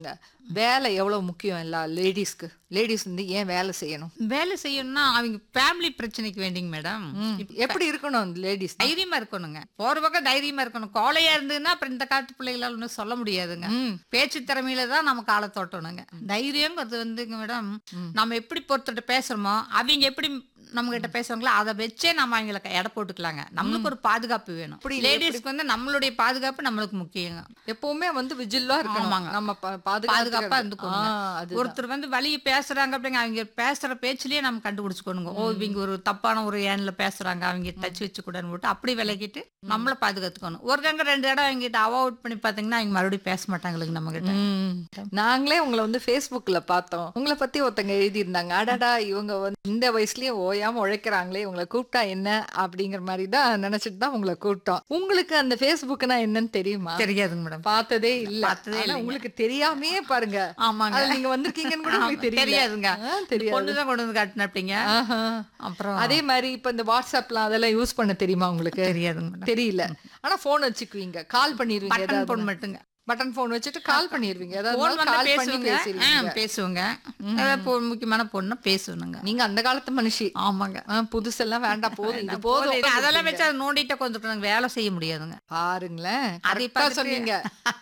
வேலை எவ்வளவு முக்கியம் எல்லா லேடிஸ்க்கு லேடிஸ் வந்து ஏன் வேலை செய்யணும் வேலை செய்யணும்னா அவங்க ஃபேமிலி பிரச்சனைக்கு வேண்டிங்க மேடம் எப்படி இருக்கணும் அந்த லேடிஸ் தைரியமா இருக்கணுங்க போற பக்கம் தைரியமா இருக்கணும் கோலையா இருந்ததுன்னா அப்புறம் இந்த காலத்து பிள்ளைகளால ஒன்றும் சொல்ல முடியாதுங்க பேச்சு திறமையில தான் நம்ம காலை தோட்டணுங்க தைரியங்கிறது வந்துங்க மேடம் நம்ம எப்படி பொறுத்துட்டு பேசுறோமோ அவங்க எப்படி நம்ம கிட்ட பேசுறாங்களோ அதை வச்சே நம்ம அவங்களுக்கு எடை போட்டுக்கலாங்க நம்மளுக்கு ஒரு பாதுகாப்பு வேணும் லேடிஸ்க்கு வந்து நம்மளுடைய பாதுகாப்பு நம்மளுக்கு முக்கியங்க எப்பவுமே வந்து விஜில்லா இருக்கணும் ஆமாங்க. நம்ம பா- பாதுகாப்பா பாதுகாப்பா இருந்துக்கணும் அது ஒருத்தர் வந்து வழிய பேசுறாங்க அப்படிங்க அவங்க பேசுற பேச்சுலயே நம்ம கண்டுபிடிச்சுக்கணுங்க ஓ இவங்க ஒரு தப்பான ஒரு ஏன்ல பேசுறாங்க அவங்க டச் வச்சு கூடன்னு போட்டு அப்படி விலகிட்டு நம்மள பாதுகாத்துக்கணும் ஒரு கங்க ரெண்டு இடம் அவங்க கிட்ட அவாய்ட் பண்ணி பாத்தீங்கன்னா அவங்க மறுபடியும் பேச மாட்டாங்களுக்கு நம்ம கிட்ட ம். நாங்களே உங்களை வந்து Facebookல பார்த்தோம் உங்களை பத்தி ஒருத்தங்க எழுதியிருந்தாங்க அடடா இவங்க வந்து இந்த வயசுலயே ஓயாம உழைக்கிறாங்களே இவங்களை கூப்பிட்டா என்ன அப்படிங்கிற மாதிரி தான் நினைச்சிட்டு தான் உங்களை கூப்பிட்டோம் உங்களுக்கு அந்த Facebookனா என்னன்னு தெரியுமா தெரியாதுங்க மேடம் பார்த்ததே இல்ல பார்த்ததே ஆனா இல்லைங்க. உங்களுக்கு தெரியாமே பாருங்க ஆமாங்க அதுல நீங்க வந்திருக்கீங்கன்னு கூட உங்களுக்கு தெரியல தெரியாதுங்க ஆ, தெரியாது பொண்ணுதான் கொண்டு வந்து காட்டினப்படிங்க ஆஹா. அப்புறம் அதே மாதிரி இப்ப இந்த வாட்ஸ்அப்லாம் அதெல்லாம் யூஸ் பண்ண தெரியுமா உங்களுக்கு தெரியாதுங்க மேடம் தெரியல ஆனா போன் வச்சுக்குவீங்க கால் பண்ணிருவீங்க பட்டன் ஏதாவது போன் மட்டுங்க பட்டன் போன் வச்சுட்டு கால் பண்ணிருவீங்க போன் ஏதாவது வந்து கால் பண்ணி பேசுவங்க ஆ, பேசிருவீங்க பேசுவங்க அதாவது பொ- முக்கியமான பொண்ணு பேசணுங்க நீங்க அந்த காலத்து மனுஷி ஆமாங்க ஆ, புதுசெல்லாம் வேண்டாம் போதும் இது போதும் போதும் அதெல்லாம் வச்சு அதை நோண்டிட்ட கொஞ்சம் வேலை செய்ய முடியாதுங்க பாருங்களேன் அதை கரெக்டா பார்த்துட்டு- சொன்னீங்க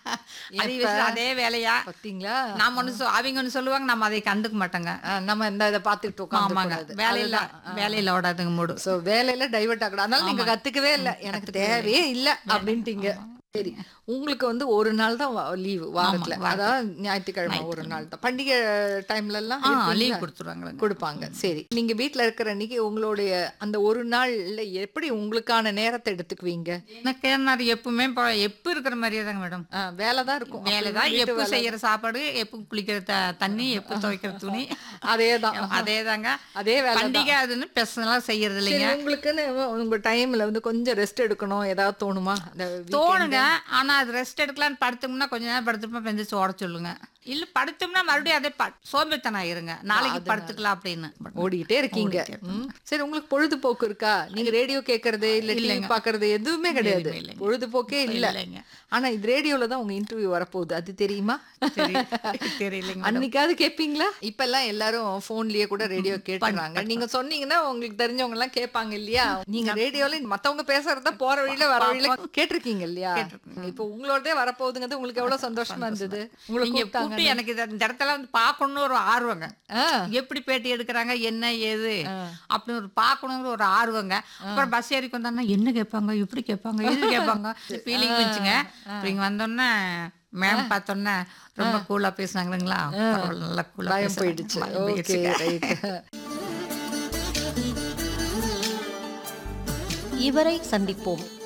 அதை எப்ப? வச்சு அதே வேலையா பாத்தீங்களா நாம ஒண்ணு சொ- அவங்க ஒண்ணு சொல்லுவாங்க நம்ம அதை கண்டுக்க மாட்டோங்க ஆ, நம்ம இந்த இதை பாத்துக்கிட்டு ஆமாங்க உட்காந்து வேலையில வேலையில ஓடாதுங்க மூடு சோ வேலையில டைவர்ட் ஆகக்கூடாது அதனால நீங்க கத்துக்கவே இல்ல எனக்கு தேவையே இல்ல அப்படின்ட்டீங்க சரி உங்களுக்கு வந்து ஒரு நாள் தான் லீவு வாரத்துல அதாவது ஞாயிற்றுக்கிழமை ஒரு நாள் தான் பண்டிகை டைம்ல எல்லாம் இருப்பீங்களா? லீவ் கொடுத்துருவாங்க கொடுப்பாங்க சரி நீங்க வீட்ல இருக்கிற அன்னைக்கு உங்களுடைய அந்த ஒரு நாள்ல எப்படி உங்களுக்கான நேரத்தை எடுத்துக்குவீங்க எனக்கு என்ன எப்பவுமே ப- எப்ப இருக்கிற மாதிரியே தாங்க மேடம் ஆ, வேலை தான் இருக்கும் வேலை தான் எப்போ செய்யற சாப்பாடு எப்போ குளிக்கிற த- தண்ணி எப்போ துவைக்கிற துணி அதேதான் அதே தாங்க அதே வேலை பண்டிகை அதுன்னு பெர்சனலா செய்யறது இல்லைங்க சரி, உங்களுக்குன்னு உங்க டைம்ல வந்து கொஞ்சம் ரெஸ்ட் எடுக்கணும் ஏதாவது தோணுமா இந்த weekend? தோணுங்க ஆனா அது ரெஸ்ட் எடுக்கலாம்னு படுத்தோம்னா கொஞ்ச நேரம் படுத்துப்போம் பெஞ்சு ஓட சொல்லுங்க இல்ல படுத்தோம்னா மறுபடியும் அதே ப- சோம்பேறித்தனம் ஆயிருங்க நாளைக்கு படுத்துக்கலாம் அப்படின்னு ஓடிக்கிட்டே இருக்கீங்க ம். சரி உங்களுக்கு பொழுதுபோக்கு இருக்கா நீங்க ரேடியோ கேக்குறது இல்ல டிவி பாக்குறது எதுவுமே கிடையாது எதுவுமே இல்லைங்க. பொழுதுபோக்கே இல்ல இல்லைங்க. ஆனா இது ரேடியோல தான் உங்க இன்டர்வியூ வரப்போகுது அது தெரியுமா தெரி- தெரியலைங்க அன்னைக்காவது கேப்பீங்களா இப்ப எல்லாம் எல்லாரும் போன்லயே கூட ரேடியோ கேட்டுறாங்க நீங்க சொன்னீங்கன்னா உங்களுக்கு தெரிஞ்சவங்க எல்லாம் கேட்பாங்க இல்லையா நீங்க ரேடியோல மத்தவங்க பேசுறத போற வழியில வர வழியில கேட்டிருக்கீங்க இல்லையா இப்ப உங்களோடதே வரப்போகுதுங்கிறது உங்களுக்கு எவ்வளவு சந்தோஷமா இருந்தது உங்களை நீங்க கூப்பிட்டாங்க கூப்பிட்டு எனக்கு இத- இந்த இடத்துல வந்து பார்க்கணும்னு ஒரு ஆர்வங்க ஆ. எப்படி பேட்டி எடுக்கிறாங்க என்ன ஏது அப்படின்னு ஒரு பார்க்கணுங்கிற ஒரு ஆர்வங்க அப்புறம் பஸ் ஏறி வந்தோம்னா என்ன கேட்பாங்க எப்படி கேட்பாங்க எது கேட்பாங்க ஃபீலிங் வச்சுங்க அப்புறம் இங்க வந்தோன்னே மேம் பார்த்தோன்னே ரொம்ப கூலா பேசுனாங்களுங்களா பரவாயில்ல, நல்லா கூலா பயம் போயிடுச்சு ஓகே ரைட் இவரை சந்திப்போம்